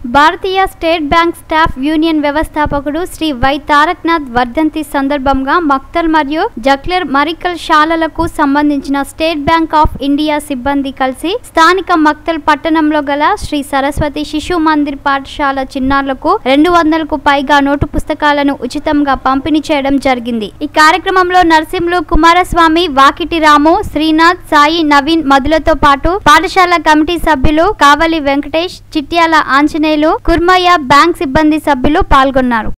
భారతీయ state bank staff union వ్యవస్థాపకుడు Shri why Taraknath వర్ధంతి సందర్భంగా మక్తల్ మరియు జక్లెర్ మరికల్ శాలలకు సంబంధించిన స్టేట్ బ్యాంక్ ఆఫ్ ఇండియా సిబ్బంది కలిసి స్థానిక మక్తల్ పట్టణంలో గల శ్రీ సరస్వతి శిశు మందిర్ పాఠశాల చిన్నారులకు రెండు వందలకు పైగా నోటు పుస్తకాలను ఉచితంగా పంపిణీ చేయడం జరిగింది ఈ కార్యక్రమంలో నర్సింహులు కుమారస్వామి వాకిటి రాము శ్రీనాథ్ సాయి నవీన్ మధులతో పాటు పాఠశాల కమిటీ సభ్యులు కావలి వెంకటేష్ చిట్యాల ఆంజనేయులు కుర్మయ్య బ్యాంక్ సిబ్బంది సభ్యులు పాల్గొన్నారు